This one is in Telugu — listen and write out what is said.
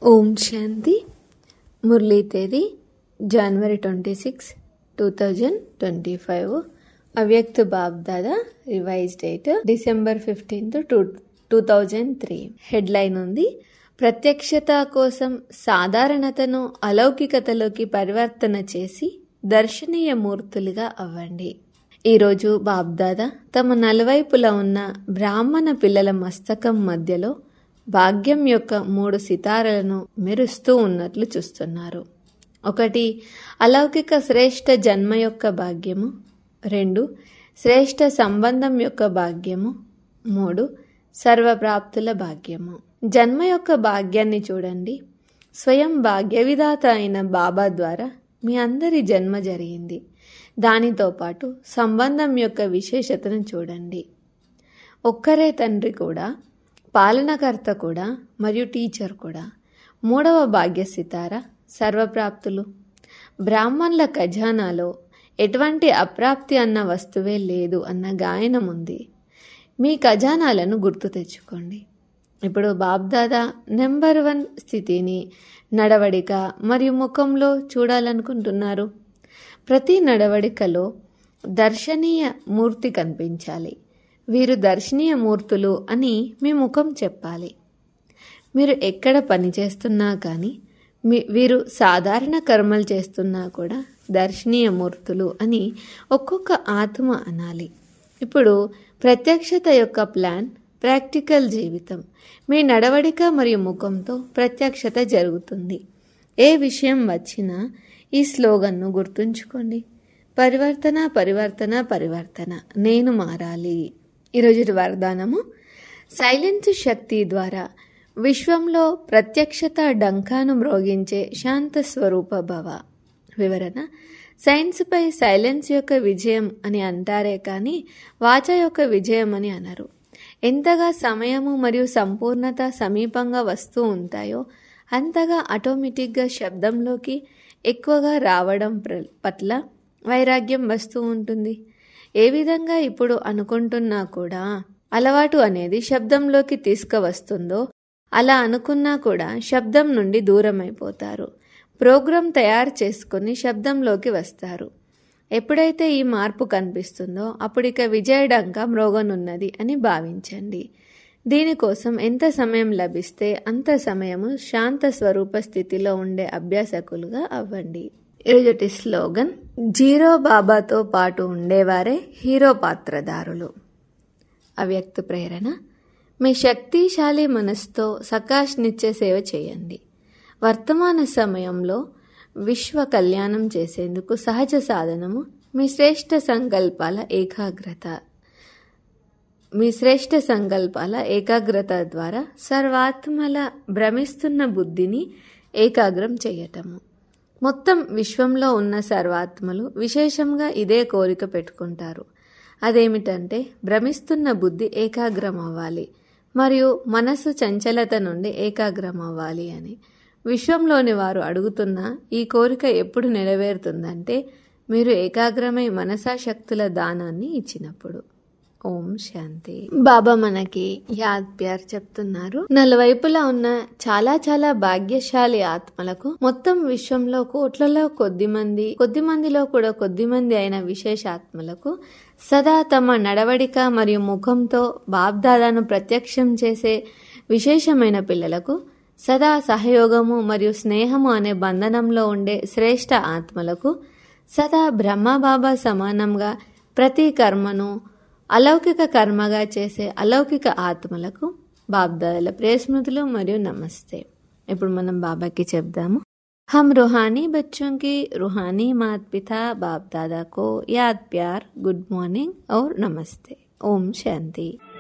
ఓం శాంతి మురళీ తేదీ January twenty six two thousand twenty five Avyakt Bap Dada revise date December fifteenth two two thousand three headline ఉంది ప్రత్యక్షత కోసం సాధారణతను అలౌకికతలోకి పరివర్తన చేసి దర్శనీయ మూర్తులుగా అవ్వండి ఈరోజు బాబ్దాదా తమ నలువైపులా ఉన్న బ్రాహ్మణ పిల్లల మస్తకం మధ్యలో భాగ్యం యొక్క మూడు సితారలను మెరుస్తూ ఉన్నట్లు చూస్తున్నారు ఒకటి అలౌకిక శ్రేష్ఠ జన్మ యొక్క భాగ్యము రెండు శ్రేష్ఠ సంబంధం యొక్క భాగ్యము మూడు సర్వప్రాప్తుల భాగ్యము జన్మ యొక్క భాగ్యాన్ని చూడండి స్వయం భాగ్య విధాత అయిన బాబా ద్వారా మీ అందరి జన్మ జరిగింది దానితో పాటు సంబంధం యొక్క విశేషతను చూడండి ఒక్కరే తండ్రి కూడా పాలనకర్త కూడా మరియు టీచర్ కూడా మూడవ భాగ్య సితార సర్వప్రాప్తులు బ్రాహ్మణుల ఖజానాలో ఎటువంటి అప్రాప్తి అన్న వస్తువే లేదు అన్న గాయనం ఉంది మీ ఖజానాలను గుర్తు తెచ్చుకోండి ఇప్పుడు బాబ్దాదా నెంబర్ వన్ స్థితిని నడవడిక మరియు ముఖంలో చూడాలనుకుంటున్నారు ప్రతి నడవడికలో దర్శనీయ మూర్తి కనిపించాలి వీరు దర్శనీయ మూర్తులు అని మీ ముఖం చెప్పాలి మీరు ఎక్కడ పని చేస్తున్నా కానీ మీ వీరు సాధారణ కర్మలు చేస్తున్నా కూడా దర్శనీయ మూర్తులు అని ఒక్కొక్క ఆత్మ అనాలి ఇప్పుడు ప్రత్యక్షత యొక్క ప్లాన్ ప్రాక్టికల్ జీవితం మీ నడవడిక మరియు ముఖంతో ప్రత్యక్షత జరుగుతుంది ఏ విషయం వచ్చినా ఈ స్లోగన్ను గుర్తుంచుకోండి పరివర్తన పరివర్తన పరివర్తన నేను మారాలి ఈరోజు వరదానము సైలెన్స్ శక్తి ద్వారా విశ్వంలో ప్రత్యక్షత డంకాను మ్రోగించే శాంత స్వరూప భవ వివరణ సైన్స్పై సైలెన్స్ యొక్క విజయం అని అంటారే కానీ వాచ యొక్క విజయం అని అనరు ఎంతగా సమయము మరియు సంపూర్ణత సమీపంగా వస్తూ ఉంటాయో అంతగా ఆటోమేటిక్గా శబ్దంలోకి ఎక్కువగా రావడం పట్ల వైరాగ్యం వస్తూ ఉంటుంది ఏ విధంగా ఇప్పుడు అనుకుంటున్నా కూడా అలవాటు అనేది శబ్దంలోకి తీసుకువస్తుందో అలా అనుకున్నా కూడా శబ్దం నుండి దూరం అయిపోతారు ప్రోగ్రాం తయారు చేసుకుని శబ్దంలోకి వస్తారు ఎప్పుడైతే ఈ మార్పు కనిపిస్తుందో అప్పుడు ఇక విజయడంక మ్రోగనున్నది అని భావించండి దీనికోసం ఎంత సమయం లభిస్తే అంత సమయము శాంత స్వరూప స్థితిలో ఉండే అభ్యాసకులుగా అవ్వండి ఈరోజు స్లోగన్ జీరో బాబాతో పాటు ఉండేవారే హీరో పాత్రధారులు అవ్యక్త ప్రేరణ మీ శక్తిశాలి మనసుతో సకాష్నిచ్చే సేవ చేయండి వర్తమాన సమయంలో విశ్వ కళ్యాణం చేసేందుకు సహజ సాధనము మీ శ్రేష్ఠ సంకల్పాల ఏకాగ్రత మీ శ్రేష్ఠ సంకల్పాల ఏకాగ్రత ద్వారా సర్వాత్మల భ్రమిస్తున్న బుద్ధిని ఏకాగ్రం చేయటము మొత్తం విశ్వంలో ఉన్న సర్వాత్మలు విశేషంగా ఇదే కోరిక పెట్టుకుంటారు అదేమిటంటే భ్రమిస్తున్న బుద్ధి ఏకాగ్రం అవ్వాలి మరియు మనసు చంచలత నుండి ఏకాగ్రం అవ్వాలి అని విశ్వంలోని వారు అడుగుతున్న ఈ కోరిక ఎప్పుడు నెరవేరుతుందంటే మీరు ఏకాగ్రమై మనసాశక్తుల దానాన్ని ఇచ్చినప్పుడు ఓం శాంతి బాబా మనకి యాద్ ప్యార్ చెప్తున్నారు నలువైపులా ఉన్న చాలా చాలా భాగ్యశాలి ఆత్మలకు మొత్తం విశ్వంలో కోట్లలో కొద్ది మంది కొద్ది మందిలో కూడా కొద్ది మంది అయిన విశేష ఆత్మలకు సదా తమ నడవడిక మరియు ముఖంతో బాబ్దాదాను ప్రత్యక్షం చేసే విశేషమైన పిల్లలకు సదా సహయోగము మరియు స్నేహము అనే బంధనంలో ఉండే శ్రేష్ఠ ఆత్మలకు సదా బ్రహ్మబాబా సమానంగా ప్రతి కర్మను అలౌకిక కర్మగా చేసే అలౌకిక ఆత్మలకు బాబ్దాదాల ప్రేస్మృతులు మరియు నమస్తే ఇప్పుడు మనం బాబాకి చెప్దాము हम रूहानी बच्चों की रूहानी माता पिता बाप दादा को याद प्यार गुड मॉर्निंग और नमस्ते ओम शांति